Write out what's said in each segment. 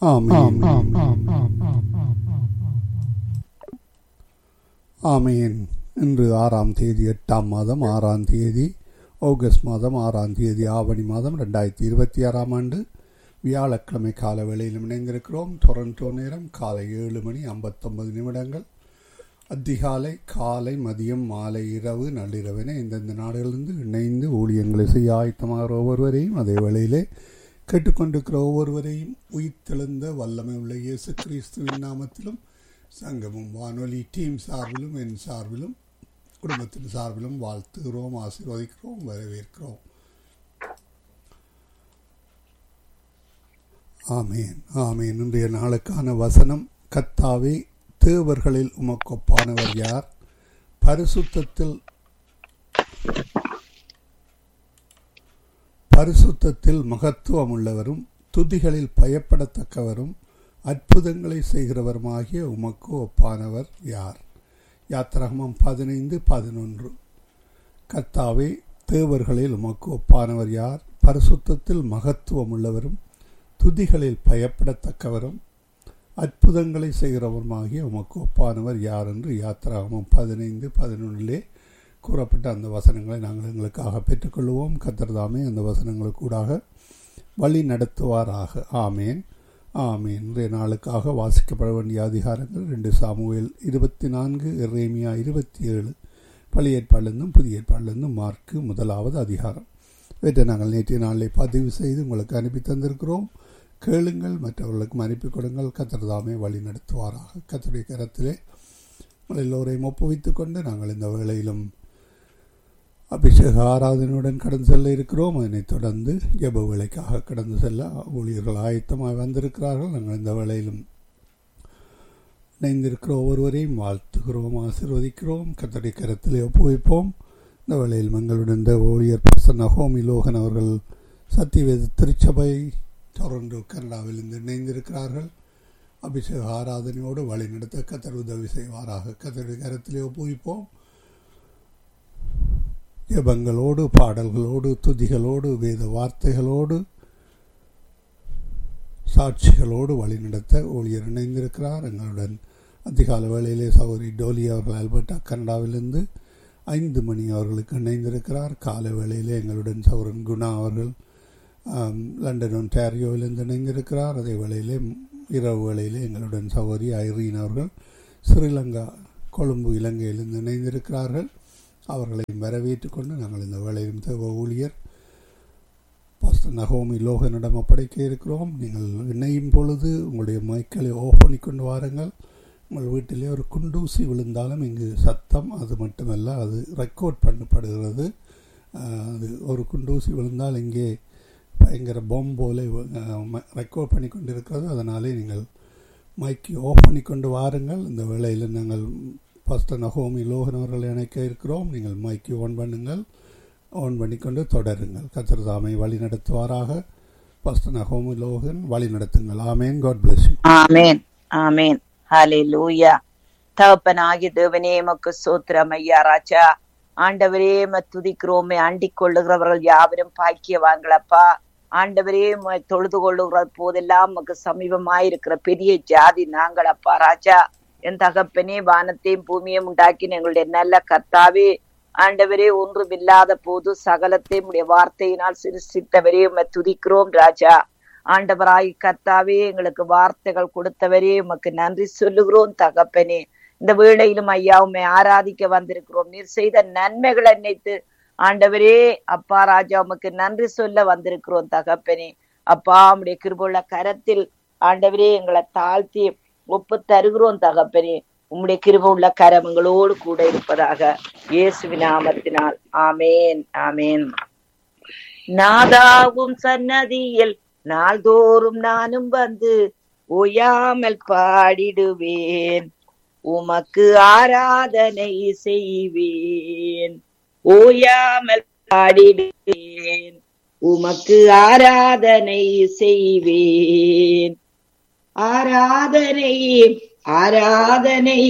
ஆமீன் ஆமீன் இன்று ஆறாம் தேதி எட்டாம் மாதம் ஆறாம் தேதி ஆகஸ்ட் மாதம் ஆறாம் தேதி ஆவணி மாதம் ரெண்டாயிரத்தி இருபத்தி ஆறாம் ஆண்டு வியாழக்கிழமை கால வேளையில் இணைந்திருக்கிறோம் டொரண்டோ நேரம் காலை ஏழு மணி ஐம்பத்தொன்பது நிமிடங்கள் அதிகாலை காலை மதியம் மாலை இரவு நள்ளிரவின இந்தந்த நாடுகளிலிருந்து இணைந்து ஊழியங்களை செய்ய ஆயத்தமாகிற ஒவ்வொருவரையும் அதே வேளையிலே கேட்டுக்கொண்டிருக்கிற ஒவ்வொருவரையும் உயிர்த்தெழுந்த வல்லமை உள்ள இயேசு கிறிஸ்துவின் நாமத்திலும் சங்கமும் வானொலி டீம் சார்பிலும் என் சார்பிலும் குடும்பத்தின் சார்பிலும் வாழ்த்துகிறோம் ஆசீர்வதிக்கிறோம் வரவேற்கிறோம் ஆமேன் ஆமேன் இன்றைய நாளுக்கான வசனம் கத்தாவே தேவர்களில் உமக்கொப்பானவர் யார் பரிசுத்தத்தில் பரிசுத்தத்தில் மகத்துவம் உள்ளவரும் துதிகளில் பயப்படத்தக்கவரும் அற்புதங்களை செய்கிறவருமாகிய உமக்கு ஒப்பானவர் யார் யாத்திரகமம் பதினைந்து பதினொன்று கர்த்தாவே தேவர்களில் உமக்கு ஒப்பானவர் யார் பரிசுத்தத்தில் மகத்துவம் உள்ளவரும் துதிகளில் பயப்படத்தக்கவரும் அற்புதங்களை செய்கிறவருமாகிய உமக்கு ஒப்பானவர் யார் என்று யாத்திராகமம் பதினைந்து பதினொன்றிலே கூறப்பட்ட அந்த வசனங்களை நாங்கள் எங்களுக்காக பெற்றுக்கொள்வோம் கத்தர்தாமே அந்த வசனங்களுக்கூடாக வழி நடத்துவாராக ஆமேன் ஆமேன் இன்றைய நாளுக்காக வாசிக்கப்பட வேண்டிய அதிகாரங்கள் ரெண்டு சாமுவேல் இருபத்தி நான்கு எரேமியா இருபத்தி ஏழு பழைய ஏற்பாடிலிருந்தும் புதிய ஏற்பாடிலிருந்தும் மார்க்கு முதலாவது அதிகாரம் இவற்றை நாங்கள் நேற்றைய நாளில் பதிவு செய்து உங்களுக்கு அனுப்பி தந்திருக்கிறோம் கேளுங்கள் மற்றவர்களுக்கும் அனுப்பி கொடுங்கள் கத்திரதாமே வழி நடத்துவாராக கத்தருடைய கரத்திலே உங்கள் எல்லோரையும் ஒப்புவித்துக் கொண்டு நாங்கள் இந்த வேளையிலும் அபிஷேக ஆராதனையுடன் கடந்து செல்ல இருக்கிறோம் அதனைத் தொடர்ந்து ஜெப வேலைக்காக கடந்து செல்ல ஊழியர்கள் ஆயத்தமாக வந்திருக்கிறார்கள் நாங்கள் இந்த வேளையிலும் இணைந்திருக்கிற ஒவ்வொருவரையும் வாழ்த்துகிறோம் ஆசிர்வதிக்கிறோம் கத்தடி கரத்திலே ஒப்புவிப்போம் இந்த வேளையில் எங்களுடன் இந்த ஊழியர் பிரசன்ன ஹோமி லோகன் அவர்கள் சத்தியவேத திருச்சபை டொரண்டோ கனடாவில் இருந்து இணைந்திருக்கிறார்கள் அபிஷேக ஆராதனையோடு வழிநடத்த கத்தர் உதவி செய்வாராக கத்தருடைய கரத்திலே ஒப்புவிப்போம் ஜபங்களோடு பாடல்களோடு துதிகளோடு வேத வார்த்தைகளோடு சாட்சிகளோடு வழிநடத்த ஊழியர் இணைந்திருக்கிறார் எங்களுடன் அதிகால வேளையிலே சௌரி டோலி அவர்கள் ஆல்பர்டா கனடாவிலிருந்து ஐந்து மணி அவர்களுக்கு இணைந்திருக்கிறார் கால வேளையிலே எங்களுடன் சௌரன் குணா அவர்கள் லண்டன் ஒன்டாரியோவிலிருந்து இணைந்திருக்கிறார் அதே வேளையிலே இரவு வேளையிலே எங்களுடன் சௌரி ஐரீன் அவர்கள் ஸ்ரீலங்கா கொழும்பு இலங்கையிலிருந்து இணைந்திருக்கிறார்கள் அவர்களையும் வரவேற்றுக் கொண்டு நாங்கள் இந்த வேளையிலும் தேவ ஊழியர் பாஸ்டர் நகோமி லோகனிடம் ஒப்படைக்க இருக்கிறோம் நீங்கள் இணையும் பொழுது உங்களுடைய மைக்களை ஆஃப் பண்ணி கொண்டு வாருங்கள் உங்கள் வீட்டிலே ஒரு குண்டூசி விழுந்தாலும் இங்கு சத்தம் அது மட்டுமல்ல அது ரெக்கார்ட் பண்ணப்படுகிறது அது ஒரு குண்டூசி விழுந்தால் இங்கே பயங்கர பாம் போல ரெக்கார்ட் பண்ணி கொண்டிருக்கிறது அதனாலே நீங்கள் மைக்கை ஆஃப் பண்ணி கொண்டு வாருங்கள் இந்த வேளையில் நாங்கள் பாஸ்டர் நகோமி லோகன் அவர்களை இணைக்க இருக்கிறோம் நீங்கள் மைக்கை ஓன் பண்ணுங்கள் ஓன் பண்ணிக்கொண்டு தொடருங்கள் கத்திரதாமை வழி நடத்துவாராக பாஸ்டர் நகோமி லோகன் வழி நடத்துங்கள் amen God bless you amen amen hallelujah தகப்பனாகி தேவனே மக்கு சோத்திரம் ஐயா ராஜா ஆண்டவரே துதிக்கிறோமே அண்டிக் கொள்ளுகிறவர்கள் யாவரும் பாக்கியவாங்களப்பா ஆண்டவரே தொழுது கொள்ளுகிற போதெல்லாம் நமக்கு சமீபமாயிருக்கிற பெரிய ஜாதி நாங்களப்பா ராஜா என் தகப்பனே வானத்தையும் பூமியையும் உண்டாக்கின எங்களுடைய நல்ல கர்த்தாவே ஆண்டவரே ஒன்றும் இல்லாத போது சகலத்தையும் உடைய வார்த்தையினால் சிருஷ்டித்தவரே உம்மை துதிக்கிறோம் ராஜா ஆண்டவராய் கர்த்தாவே எங்களுக்கு வார்த்தைகள் கொடுத்தவரே உமக்கு நன்றி சொல்லுகிறோம் தகப்பனே இந்த வேளையிலும் ஐயா உண்மை ஆராதிக்க வந்திருக்கிறோம் நீர் செய்த நன்மைகளை நினைத்து ஆண்டவரே அப்பா ராஜா உமக்கு நன்றி சொல்ல வந்திருக்கிறோம் தகப்பனே அப்பா உடைய கிருபுள்ள கரத்தில் ஆண்டவரே எங்களை தாழ்த்தி ஒப்பு தருகிறோம் தகப்பனே உம்முடைய கிருப உள்ள கரம் எங்களோடு கூட இருப்பதாக இயேசு நாமத்தினால் ஆமேன் ஆமேன் நாதாவும் சன்னதியில் நாள்தோறும் நானும் வந்து ஓயாமல் பாடிடுவேன் உமக்கு ஆராதனை செய்வேன் ஓயாமல் பாடிடுவேன் உமக்கு ஆராதனை செய்வேன் ஆராதனை ஆராதனை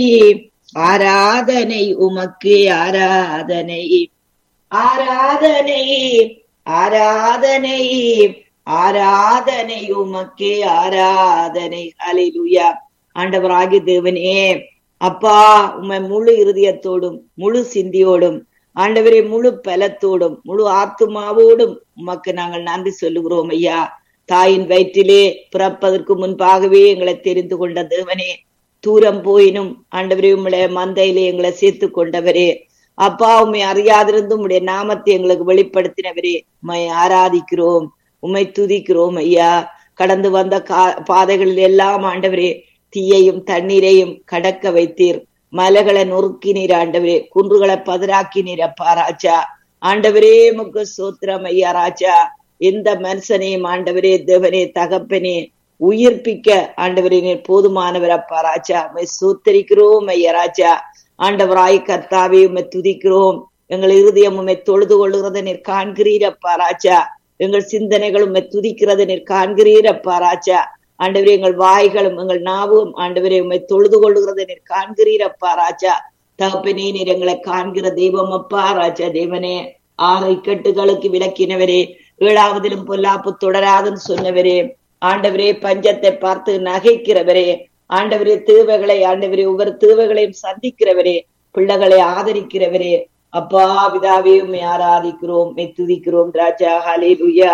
ஆராதனை உமக்கு ஆராதனை ஆராதனை ஆராதனை ஆராதனை உமக்கே ஆராதனை ஹalleluya ஆண்டவராகிய தேவனே அப்பா உம்மை முழு இருதயத்தோடும் முழு சிந்தியோடும் ஆண்டவரே முழு பலத்தோடும் முழு ஆத்துமாவோடும் உமக்கு நாங்கள் நன்றி சொல்லுகிறோம் ஐயா தாயின் வயிற்றிலே பிறப்பதற்கு முன்பாகவே எங்களை தெரிந்து கொண்ட தேவனே தூரம் போயினும் ஆண்டவரே உம்முடைய மந்தையிலே எங்களை சேர்த்து கொண்டவரே அப்பா உண்மை அறியாதிருந்து உம்முடைய நாமத்தை எங்களுக்கு வெளிப்படுத்தினவரே உம்மை ஆராதிக்கிறோம் உம்மை துதிக்கிறோம் ஐயா கடந்து வந்த கா பாதைகளில் எல்லாம் ஆண்டவரே தீயையும் தண்ணீரையும் கடக்க வைத்தீர் மலைகளை நொறுக்கினீர் ஆண்டவரே குன்றுகளை பதறாக்கினீர் அப்பா ராஜா ஆண்டவரே முக்கு சோத்திரம் ஐயா ராஜா எந்த மனுஷனையும் ஆண்டவரே தேவனே தகப்பனே உயிர்ப்பிக்க ஆண்டவரே நீர் போதுமானவர் அப்பா ராஜா உம்மை சூத்தரிக்கிறோம் ஐயா ராஜா ஆண்டவராய் கர்த்தாவே உம்மை துதிக்கிறோம் எங்கள் இருதயம் உம்மை தொழுது கொள்ளுகிறத நீர் காண்கிறீரப்பா ராஜா எங்கள் சிந்தனைகள் உம்மை துதிக்கிறத நீர் காண்கிறீரப்பா ராஜா ஆண்டவரே எங்கள் வாய்களும் எங்கள் நாவும் ஆண்டவரே உம்மை தொழுது கொள்ளுகிறத நீர் காண்கிறீரப்பா ராஜா தகப்பனே நீர் எங்களை காண்கிற தெய்வம் அப்பா ராஜா தேவனே ஆறு இக்கட்டுகளுக்கு விளக்கினவரே ஏழாவதிலும் பொல்லாப்பு தொடராதுன்னு சொன்னவரே ஆண்டவரே பஞ்சத்தை பார்த்து நகைக்கிறவரே ஆண்டவரே தேவைகளை ஆண்டவரே ஒவ்வொரு தேவைகளையும் சந்திக்கிறவரே பிள்ளைகளை ஆதரிக்கிறவரே அப்பா பிதாவே உம்மை ஆராதிக்கிறோம் உம்மை துதிக்கிறோம் ராஜா ஹalleluya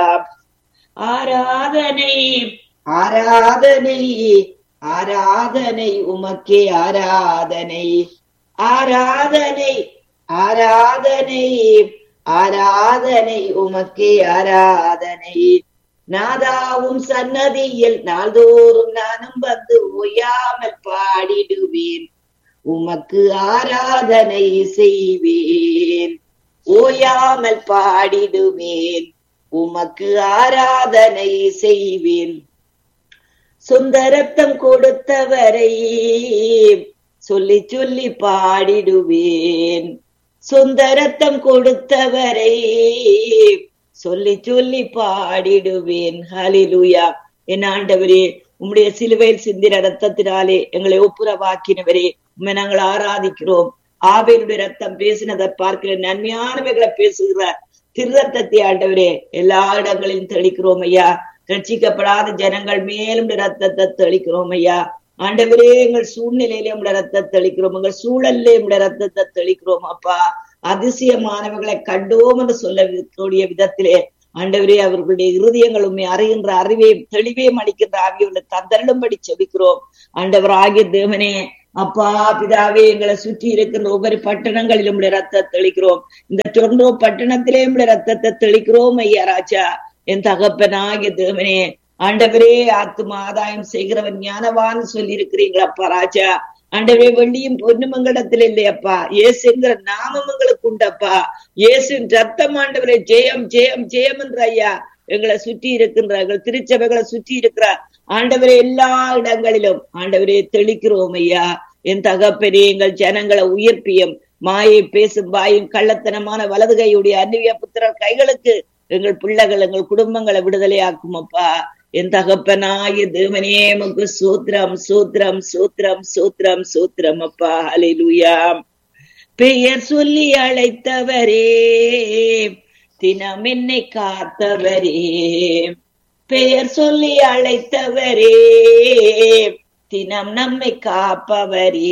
ஆராதனை ஆராதனை ஆராதனை உமக்கே ஆராதனை ஆராதனை ஆராதனை ஆராதனை உமக்கே ஆராதனை நாதாவும் சன்னதியில் நாள்தோறும் நானும் வந்து ஓயாமல் பாடிடுவேன் உமக்கு ஆராதனை செய்வேன் ஓயாமல் பாடிடுவேன் உமக்கு ஆராதனை செய்வேன் சொந்த ரத்தம் கொடுத்தவரை சொல்லி சொல்லி பாடிடுவேன் சொந்த ரத்தம் கொடுத்தவரை சொல்லி சொல்லி பாடிடுவேன் ஹலிலுயா என் ஆண்டவரே உம்முடைய சிலுவையில் சிந்தின ரத்தத்தினாலே எங்களை ஒப்புரவாக்கினவரே உண்மை நாங்கள் ஆராதிக்கிறோம் ஆவேனுடைய ரத்தம் பேசினதை பார்க்கிற நன்மையானவைகளை பேசுகிற திருரத்தத்தை ஆண்டவரே எல்லா இடங்களிலும் தெளிக்கிறோம் ஐயா ரட்சிக்கப்படாத ஜனங்கள் மேலும் ரத்தத்தை தெளிக்கிறோம் ஐயா ஆண்டவரே எங்கள் சூழ்நிலையில உடைய ரத்தத்தை தெளிக்கிறோம் எங்கள் சூழல்ல உடைய ரத்தத்தை தெளிக்கிறோம் அப்பா அதிசயமானவர்களை கண்டோம் என்று சொல்லக்கூடிய விதத்திலே ஆண்டவரே அவர்களுடைய இருதயங்கள் உண்மை அறிகின்ற அறிவையும் தெளிவையும் அளிக்கின்ற ஆவியுள்ள தந்தருளும்படி செபிக்கிறோம் ஆண்டவர் ஆகிய தேவனே அப்பா பிதாவே எங்களை சுற்றி இருக்கின்ற ஒவ்வொரு பட்டணங்களிலும் உடைய ரத்தத்தை தெளிக்கிறோம் இந்த டொர்னோ பட்டணத்திலே உடைய ரத்தத்தை தெளிக்கிறோம் ஐயா ராஜா என் தகப்பனாகிய தேவனே ஆண்டவரே ஆத்தும ஆதாயம் செய்கிறவன் ஞானவான் சொல்லி இருக்கிறீங்களப்பா ராஜா ஆண்டவரே வெள்ளியும் பொன்னும் எங்களிடத்தில் இல்லையப்பா இயேசுங்கிற நாமம் எங்களுக்கு உண்டப்பா இயேசுவின் ரத்தம் ஆண்டவரே ஜெயம் ஜெயம் ஜெயம் என்ற ஐயா எங்களை சுற்றி இருக்கின்ற எங்கள் திருச்சபைகளை சுற்றி இருக்கிற ஆண்டவரே எல்லா இடங்களிலும் ஆண்டவரே தெளிக்கிறோம் ஐயா என் தகப்பனே எங்கள் ஜனங்களை உயிர்ப்பியும் மாயை பேசும் வாயும் கள்ளத்தனமான வலது கையுடைய அந்நிய புத்திரர் கைகளுக்கு எங்கள் பிள்ளைகள் எங்கள் குடும்பங்களை விடுதலையாக்கும் அப்பா என் தகப்பனாய தேவனே முக்கு சூத்திரம் சூத்திரம் சூத்திரம் சூத்திரம் சூத்திரம் அப்பா அலையிலுயா பெயர் சொல்லி அழைத்தவரே தினம் என்னை காத்தவரே பெயர் சொல்லி அழைத்தவரே தினம் நம்மை காப்பவரே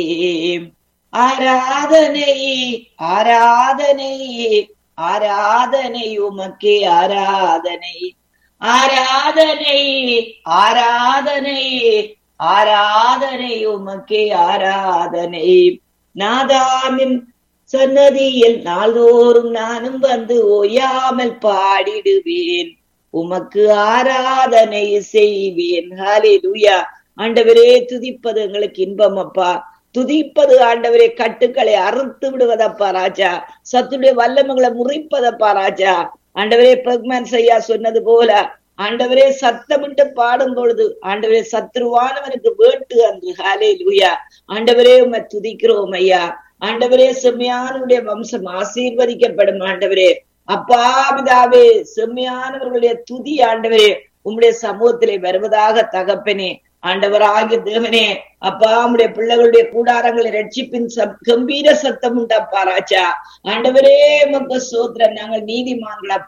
ஆராதனை ஆராதனை ஆராதனை உமக்கே ஆராதனை ஆராதனை ஆராதனை ஆராதனை உமக்கே ஆராதனை நாதாமின் சன்னதியில் நாள்தோறும் நானும் வந்து ஓயாமல் பாடிடுவேன் உமக்கு ஆராதனை செய்வேன் ஹalleluya ஆண்டவரே துதிப்பது எங்களுக்கு இன்பம் அப்பா துதிப்பது ஆண்டவரே கட்டுக்களை அறுத்து விடுவதப்பா ராஜா சத்துடைய வல்லமங்களை முறிப்பதப்பா ராஜா ஆண்டவரே பெக்மேன் ஐயா சொன்னது போல ஆண்டவரே சத்தமிட்டு பாடும் பொழுது ஆண்டவரே சத்ருவானவனுக்கு வேட்டு அன்று ஹாலே லூயா ஆண்டவரே உம்மை துதிக்கிறோம் ஐயா ஆண்டவரே செம்மையானுடைய வம்சம் ஆசீர்வதிக்கப்படும் ஆண்டவரே அப்பா பிதாவே செம்மையானவர்களுடைய துதி ஆண்டவரே உம்முடைய சமூகத்திலே வருவதாக தகப்பனே ஆண்டவராகிய தேவனே அப்பா உம்முடைய பிள்ளைகளுடைய கூடாரங்களை ரட்சிப்பின் சப் கம்பீர சத்தம் உண்டப்பா ராஜா ஆண்டவரே உமக்கு சோத்திரம் நாங்கள் நீதிமான்களப்பா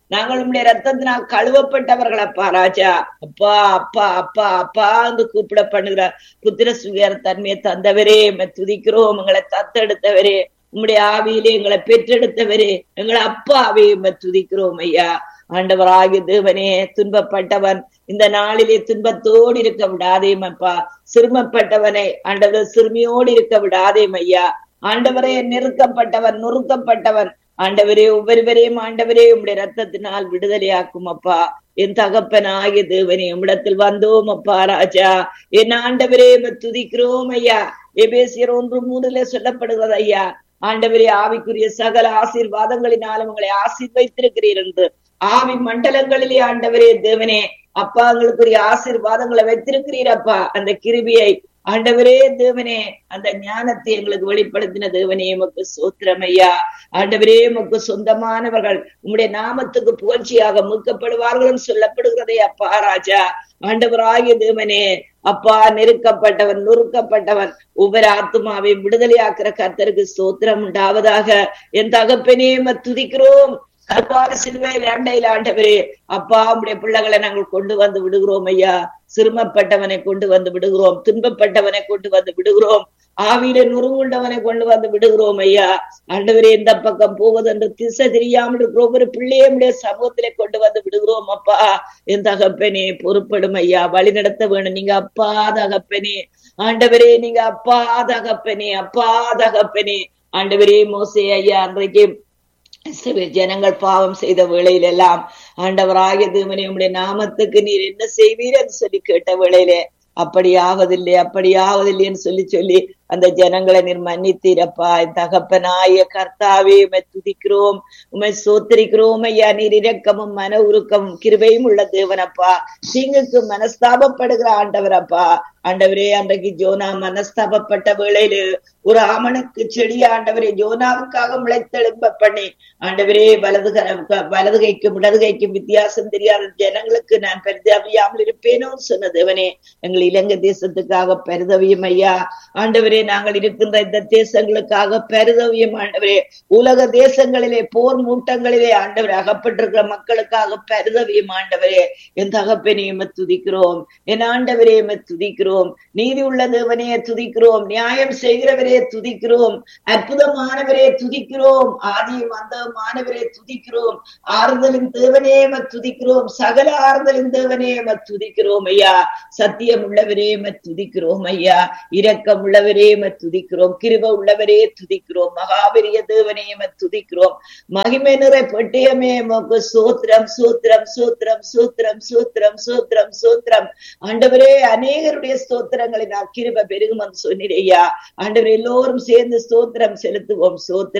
நாங்கள் உம்முடைய ரத்தத்தினால் கழுவப்பட்டவர்கள் அப்பா ராஜா அப்பா அப்பா அப்பா அப்பா என்று கூப்பிட பண்ணுகிற புத்திர சுகார தன்மையை தந்தவரே உம்மை துதிக்கிறோம் எங்களை தத்தெடுத்தவரே உம்முடைய ஆவியிலே எங்களை பெற்றெடுத்தவரே எங்களை அப்பாவே உம்மை துதிக்கிறோம் ஐயா ஆண்டவராகிய தேவனே துன்பப்பட்டவன் இந்த நாளிலே துன்பத்தோடு இருக்க விடாதேம் அப்பா சிறுமப்பட்டவனை ஆண்டவர் சிறுமியோடு இருக்க விடாதேம் ஐயா ஆண்டவரே நெருக்கப்பட்டவன் நொறுக்கப்பட்டவன் ஆண்டவரே ஒவ்வொருவரையும் ஆண்டவரே உம்முடைய ரத்தத்தினால் விடுதலையாக்கும் அப்பா என் தகப்பனாகிய தேவனே உம்மிடத்தில் வந்தோம் அப்பா ராஜா என் ஆண்டவரே உம்மை துதிக்கிறோம் ஐயா எபேசியர் ஒன்று மூணுல சொல்லப்படுகிறது ஐயா ஆண்டவரே ஆவிக்குரிய சகல ஆசீர்வாதங்களினாலும் உங்களை ஆசீர்வைத்திருக்கிறீர் என்று ஆவி மண்டலங்களிலே ஆண்டவரே தேவனே அப்பா எங்களுக்குரிய ஆசீர்வாதங்களை வைத்திருக்கிறீர் அப்பா அந்த கிருபியை ஆண்டவரே தேவனே அந்த ஞானத்தை எங்களுக்கு வெளிப்படுத்தின தேவனே எமக்கு சோத்திரம் ஐயா ஆண்டவரே எமக்கு சொந்தமானவர்கள் உம்முடைய நாமத்துக்கு புகழ்ச்சியாக மீட்கப்படுவார்கள் சொல்லப்படுகிறதே அப்பா ராஜா ஆண்டவராகிய தேவனே அப்பா நெருக்கப்பட்டவன் நொறுக்கப்பட்டவன் ஒவ்வொரு ஆத்மாவையும் விடுதலையாக்குற கர்த்தருக்கு சோத்திரம் உண்டாவதாக என் தகப்பனே துதிக்கிறோம் கல்வாரி சிலுவை வேண்டையில் ஆண்டவரே அப்பா உடைய பிள்ளைகளை நாங்கள் கொண்டு வந்து விடுகிறோம் ஐயா சிறுமப்பட்டவனை கொண்டு வந்து விடுகிறோம் துன்பப்பட்டவனை கொண்டு வந்து விடுகிறோம் ஆவியில நுறுங்குண்டவனை கொண்டு வந்து விடுகிறோம் ஐயா ஆண்டவரே இந்த பக்கம் போவது என்று திசை தெரியாமல் இருக்கிற ஒவ்வொரு பிள்ளையுடைய சமூகத்திலே கொண்டு வந்து விடுகிறோம் அப்பா என் தகப்பனே பொறுப்படும் ஐயா வழி நடத்த வேணும் நீங்க அப்பா தகப்பனே ஆண்டவரே நீங்க அப்பா தகப்பனே அப்பா தகப்பனே ஆண்டவரே மோசே ஐயா அன்றைக்கு ஜனங்கள் பாவம் செய்த வேளையில எல்லாம் ஆண்டவராகிய தேவனே உடைய நாமத்துக்கு நீர் என்ன செய்வீர் என்று சொல்லி கேட்ட வேளையிலே அப்படி ஆவதில்லை அப்படி ஆவதில்லைன்னு சொல்லி சொல்லி அந்த ஜனங்களை நீர் மன்னித்தீரப்பா தகப்பனாய கர்த்தாவே உமை துதிக்கிறோம் உமை சோத்தரிக்கிறோம் ஐயா நீர் இரக்கமும் மன உருக்கமும் கிருபையும் உள்ள தேவனப்பா தீங்குக்கு மனஸ்தாபப்படுகிற ஆண்டவரப்பா ஆண்டவரே அன்றைக்கு ஜோனா மனஸ்தாபப்பட்ட வேளையில ஒரு ஆமனுக்கு செடி ஆண்டவரே ஜோனாவுக்காக முளைத்தெழும்ப பண்ணி ஆண்டவரே வலது வலது கைக்கும் இடது கைக்கும் வித்தியாசம் தெரியாத ஜனங்களுக்கு நான் பரிதாபியாமல் இருப்பேனோன்னு சொன்ன தேவனே எங்கள் இலங்கை தேசத்துக்காக பரிதவியும் ஐயா ஆண்டவரே நாங்கள் இருக்கின்ற இந்த தேசங்களுக்காக பரிதவியம் ஆண்டவரே உலக தேசங்களிலே போர் மூட்டங்களிலே ஆண்டவரே அகப்பட்டிருக்கிற மக்களுக்காக பரிதவியம் ஆண்டவரே என் தகப்பனையும் துதிக்கிறோம் என் ஆண்டவரே துதிக்கிறோம் நீதி உள்ள தேவனே துதிக்கிறோம் நியாயம் செய்கிறவரே துதிக்கிறோம் அற்புதமானவரே துதிக்கிறோம் ஆதியும் அந்தமானவரே துதிக்கிறோம் ஆறுதலின் தேவனே துதிக்கிறோம் சகல ஆறுதலின் தேவனே துதிக்கிறோம் ஐயா சத்தியம் உள்ளவரே துதிக்கிறோம் ஐயா இரக்கம் உள்ளவரே துதிக்கிறோம் கிருப உள்ளவரே துதிக்கிறோம் மகாபெரிய தேவனே துதிக்கிறோம் மகிமை நிறை பட்டியமே மக்கு சூத்திரம் சூத்திரம் சூத்திரம் சூத்திரம் சூத்திரம் சூத்திரம் சூத்திரம் ஆண்டவரே அநேகருடைய ஸ்தோத்திரங்களை நான் கிருப பெருகும் சொன்னீரையா ஆண்டவர் எல்லோரும் சேர்ந்து ஸ்தோத்திரம் செலுத்துவோம் சோத்திரம்